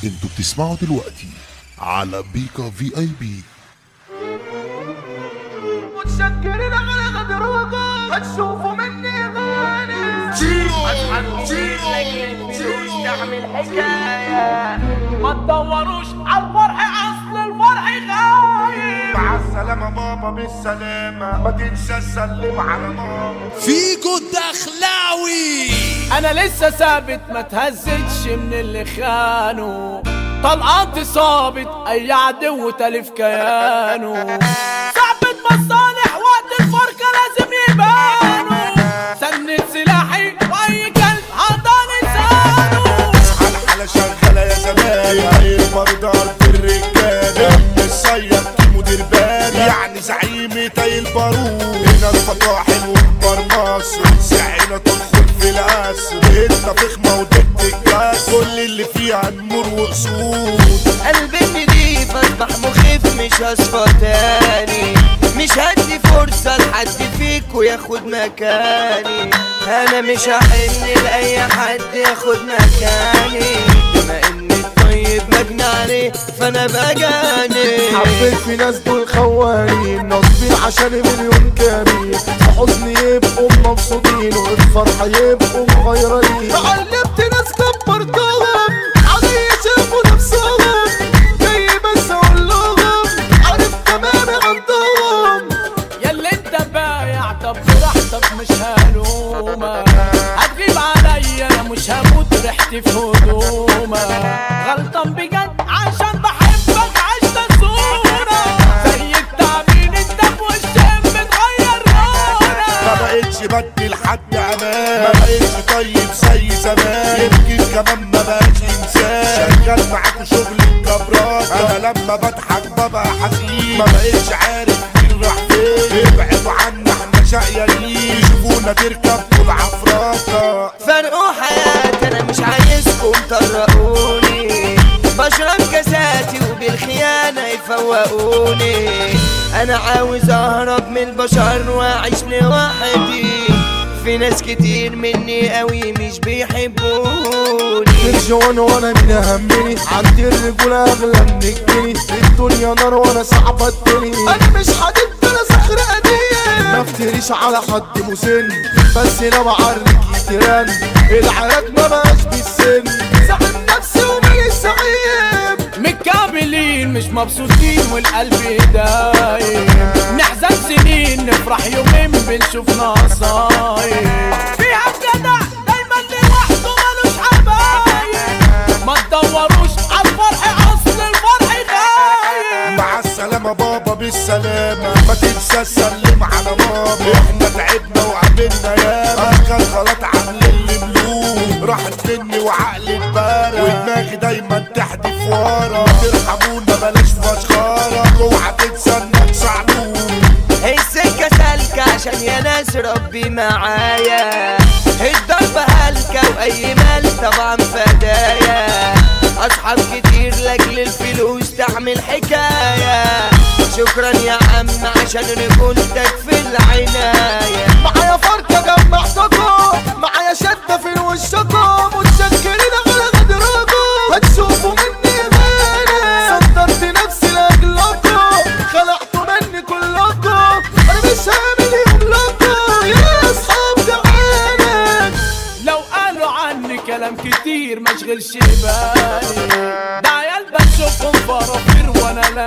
انتوا بتسمعوا دلوقتي على بيكا في اي بي متشكرين على غدركم هتشوفوا مني غالي يستعمل حكاية ما تدوروش على الفرح اصل الفرح غايب مع السلامة بابا بالسلامة ما تنسى تسلم على ماما فيجو الدخلاوي انا لسه ثابت ما تهزتش من اللي خانوا طلقات صابت اي عدو تلف كيانه صعبة مصالح وقت الفرقة لازم يبانوا سند سلاحي واي كلب هضع لسانه الحالة شغالة يا زمان هاي برضه في الرجالة الصياد مدير بال يعني زعيم تاي البارود هنا الفطاحل وكبار مصر سعينا تدخل في القصر انت فخمة وضد الكاس كل اللي فيها نمور واسود قلبي نضيف اصبح مخيف مش هصفى تاني مش هدي فرصة لحد فيكو ياخد مكاني انا مش هحن لاي حد ياخد مكاني بما اني الطيب مجني عليه فانا بجاني حبيت في ناس دول خوانين ناصبين عشان مليون كامل في حزن يبقوا مبسوطين وفي فرحة يبقوا مغيرين علمت ناس كبرتهم علي شافوا نفسهم جاي بس اقول لهم عارف تمامي عندهم ياللي انت بايع طب براحتك مش هلومك هتغيب عليا انا مش هموت ريحتي في هدومك غلطان بجد عشان بحبك عشت صورة زي التعبين انت في وشي بتغير ما لونك بقتش بدي لحد امان ما بقتش طيب زي زمان يمكن كمان ما بقاش انسان شغال معاكوا شغل الجبرات انا لما بضحك ببقى حزين ما بقتش عارف مين راح فين ابعدوا عنا احنا شقيانين يشوفونا تركب طول عفراته فرقوا حياتي انا مش عايزكم تطرقوني بشرب كاساتي وبالخيانة يفوقوني انا عاوز اهرب من البشر واعيش لوحدي في ناس كتير مني قوي مش بيحبوني الجوان وانا من همني عندي الرجولة اغلى من الجنيه الدنيا نار وانا صعبة الدنيا انا مش حديد انا صخر قديم ما افتريش على حد مسن بس لو عرك يترن العراك ما بقاش بالسن زعل نفسي وماليش زعيم متكاملين مش مبسوطين والقلب دايم نحزن سنين نفرح يومين بنشوف نصايب فيها الجدع دايما لوحده ملوش حبايب ما تدوروش على الفرح اصل الفرح غايب مع السلامة بابا بالسلامة ما تنسى تسلم على ماما احنا تعبنا وقابلنا ياما كان غلط عاملين اللي ملوك راحت مني وعقلي اتبارى ودماغي دايما تحدف ورا ترحمونا بلاش فشخرة اوعى تنسى انك صعلوك السكة سالكة عشان يا ناس ربي معايا الضربة هلكة وأي مال طبعا فدايا أصحاب كتير لأجل الفلوس تعمل حكاية شكرا يا عم عشان رجولتك في العناية معايا فرقة جمعتكم معايا شدة في وشكم متشكرين على غدركم هتشوفوا مني غيري صدرت نفسي لاجلكم خلعتوا مني كلكم انا مش هعمل يوم لكم يا اصحاب جعانك لو قالوا عني كلام كتير ما اشغلش بالي ده عيال بشوفهم فرافير وانا لا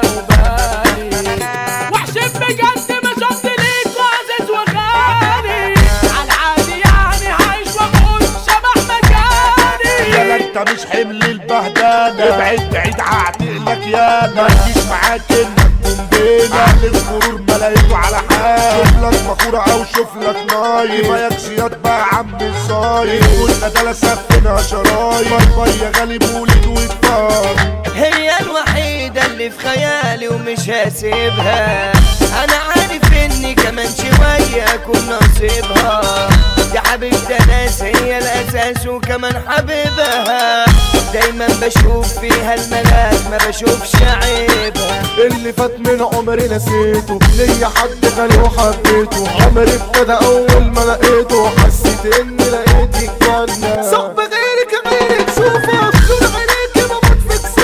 بالي وحش بجد مش قصدي ليك وعزيز وغالي على العادي يعني عايش واقول شبح مكاني يالا انت مش حمل البهدلة ابعد بعيد هعتقلك يا ما تجيش معاك انك قنبلة اهل الغرور ما لقيته على حال شوف لك مخورة او شوف لك نايم ما يكشيات بقى يا عم الصايم قلنا ده لا سفنا شرايط مربية غالي مولد واتفاق هي الوحيدة اللي في خيالي ومش هسيبها أنا عارف إني كمان شوية أكون نصيبها دي حبيبة ناس هي الأساس وكمان حبيبها دايما بشوف فيها الملاك ما بشوفش عيبها اللي فات من عمري نسيته ليا حد غالي وحبيته عمري ابتدى اول ما لقيته حسيت اني لقيت الجنة صعب غيرك غيرك شوفك دول عينيك بموت في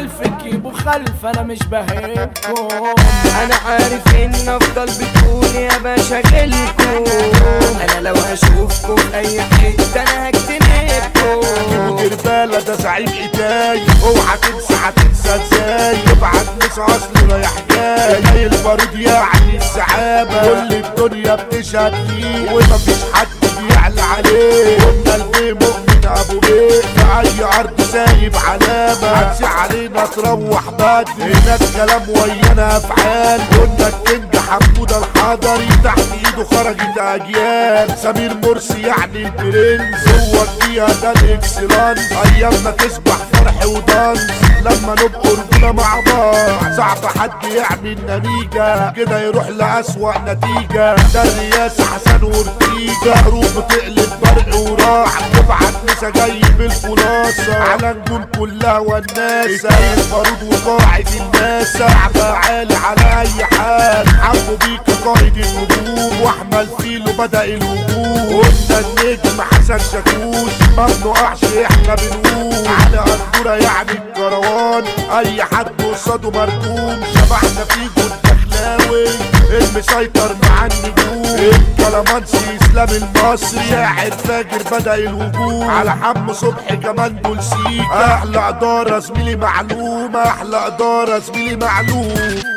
ألف كيبو خلف أنا مش بهيبكم انا عارف ان افضل بتقول يا باشا غلكم انا لو هشوفكم في اي حته انا هجتنبكم مدير بالة ده زعيم ايداي اوعى تنسى هتنسى ازاي ابعت ناس اصله رايح جاي جاي البارود يعني السحابة كل الدنيا بتشهد ليه ومفيش حد بيعلى عليه قلنا البيه مؤمن ابو بيه في اي ارض سايب علامة هتسي علينا تروح بدري هناك كلام ويانا افعال قلنا الكينج حمودة الحضري تحت ايده خرجت اجيال سمير مرسي يعني البرنس هو فيها ده الاكسلانس ايامنا تسبح فرح ودانس لما نبقى رجولة مع بعض صعب حد يعمل نتيجة كده يروح لأسوأ نتيجة ده الرئاسة حسن وارتيجة حروف بتقلب برق وراح تبعت نسا جاي بالخلاصة على نجوم كلها والناس زي البارود وقاعد الناس صعب عالي على اي حال حبوا بيك قائد الهجوم واحمل فيلو بدأ الهجوم قلنا النجم حسن شاكوش ما بنقعش احنا بنقوم على قدورة يعني الكروان اي حد قصاده مركوم شبحنا فيه جود دخلاوي المسيطر مع النجوم الكلامانسي اسلام المصري شاعر فاجر بدأ الهجوم على حم صبحي كمان دول سيكا احلى ادارة زميلي معلومة احلى ادارة زميلي معلوم